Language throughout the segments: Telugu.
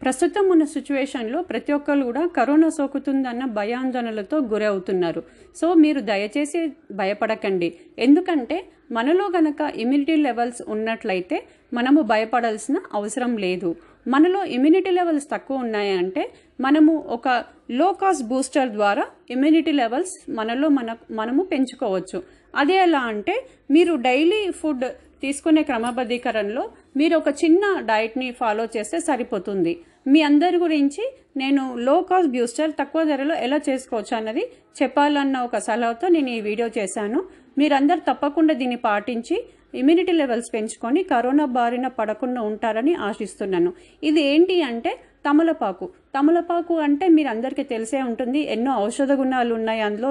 ప్రస్తుతం ఉన్న సిచ్యువేషన్లో ప్రతి ఒక్కరు కూడా కరోనా సోకుతుందన్న భయాందోళనలతో గురవుతున్నారు సో మీరు దయచేసి భయపడకండి ఎందుకంటే మనలో గనక ఇమ్యూనిటీ లెవెల్స్ ఉన్నట్లయితే మనము భయపడాల్సిన అవసరం లేదు మనలో ఇమ్యూనిటీ లెవెల్స్ తక్కువ ఉన్నాయంటే మనము ఒక లో కాస్ట్ బూస్టర్ ద్వారా ఇమ్యూనిటీ లెవెల్స్ మనలో మన మనము పెంచుకోవచ్చు అదే ఎలా అంటే మీరు డైలీ ఫుడ్ తీసుకునే క్రమబద్ధీకరణలో మీరు ఒక చిన్న డైట్ని ఫాలో చేస్తే సరిపోతుంది మీ అందరి గురించి నేను లో కాస్ట్ బ్యూస్టర్ తక్కువ ధరలో ఎలా చేసుకోవచ్చు అన్నది చెప్పాలన్న ఒక సలహాతో నేను ఈ వీడియో చేశాను మీరందరూ తప్పకుండా దీన్ని పాటించి ఇమ్యూనిటీ లెవెల్స్ పెంచుకొని కరోనా బారిన పడకుండా ఉంటారని ఆశిస్తున్నాను ఇది ఏంటి అంటే తమలపాకు తమలపాకు అంటే మీరు అందరికీ తెలిసే ఉంటుంది ఎన్నో ఔషధ గుణాలు ఉన్నాయి అందులో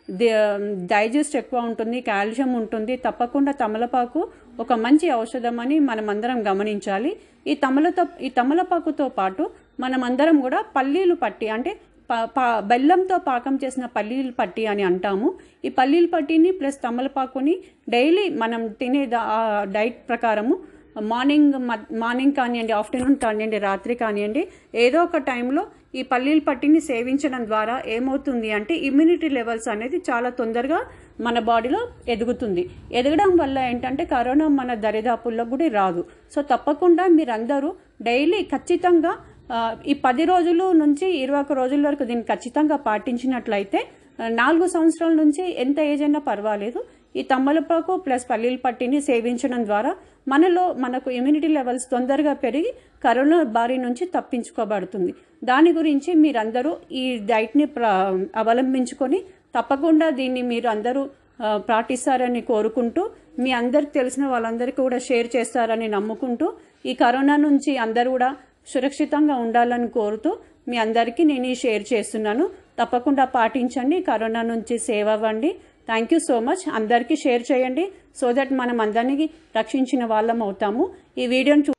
డైజెస్ట్ ఎక్కువ ఉంటుంది కాల్షియం ఉంటుంది తప్పకుండా తమలపాకు ఒక మంచి ఔషధం అని మనం అందరం గమనించాలి ఈ తమలతో ఈ తమలపాకుతో పాటు మనం అందరం కూడా పల్లీలు పట్టి అంటే పా పా బెల్లంతో పాకం చేసిన పల్లీలు పట్టి అని అంటాము ఈ పల్లీల పట్టిని ప్లస్ తమలపాకుని డైలీ మనం తినే దా- ఆ డైట్ ప్రకారము మార్నింగ్ మ- మార్నింగ్ కానివ్వండి ఆఫ్టర్నూన్ కానివ్వండి రాత్రి కానివ్వండి ఏదో ఒక టైంలో ఈ పల్లీల పట్టిని సేవించడం ద్వారా ఏమవుతుంది అంటే ఇమ్యూనిటీ లెవెల్స్ అనేది చాలా తొందరగా మన బాడీలో ఎదుగుతుంది ఎదగడం వల్ల ఏంటంటే కరోనా మన దరిదాపుల్లో కూడా రాదు సో తప్పకుండా మీరందరూ డైలీ ఖచ్చితంగా ఆ, ఈ పది రోజులు నుంచి ఇరవై ఒక్క రోజుల వరకు దీన్ని ఖచ్చితంగా పాటించినట్లయితే ఆ, నాలుగు సంవత్సరాల నుంచి ఎంత ఏజ్ అయినా పర్వాలేదు ఈ తమ్మలపాకు ప్లస్ పల్లీల పట్టిని సేవించడం ద్వారా మనలో మనకు ఇమ్యూనిటీ లెవెల్స్ తొందరగా పెరిగి కరోనా బారి నుంచి తప్పించుకోబడుతుంది దాని గురించి మీరందరూ ఈ డైట్ని ప్ర అవలంబించుకొని తప్పకుండా దీన్ని మీరు అందరూ ఆ, పాటిస్తారని కోరుకుంటూ మీ అందరికి తెలిసిన వాళ్ళందరికీ కూడా షేర్ చేస్తారని నమ్ముకుంటూ ఈ కరోనా నుంచి అందరూ కూడా సురక్షితంగా ఉండాలని కోరుతూ మీ అందరికీ నేను ఈ షేర్ చేస్తున్నాను తప్పకుండా పాటించండి కరోనా నుంచి సేవ్ అవ్వండి థ్యాంక్ యూ సో మచ్ అందరికీ షేర్ చేయండి సో దట్ మనం అందరినీ రక్షించిన వాళ్ళం అవుతాము ఈ వీడియోని చూ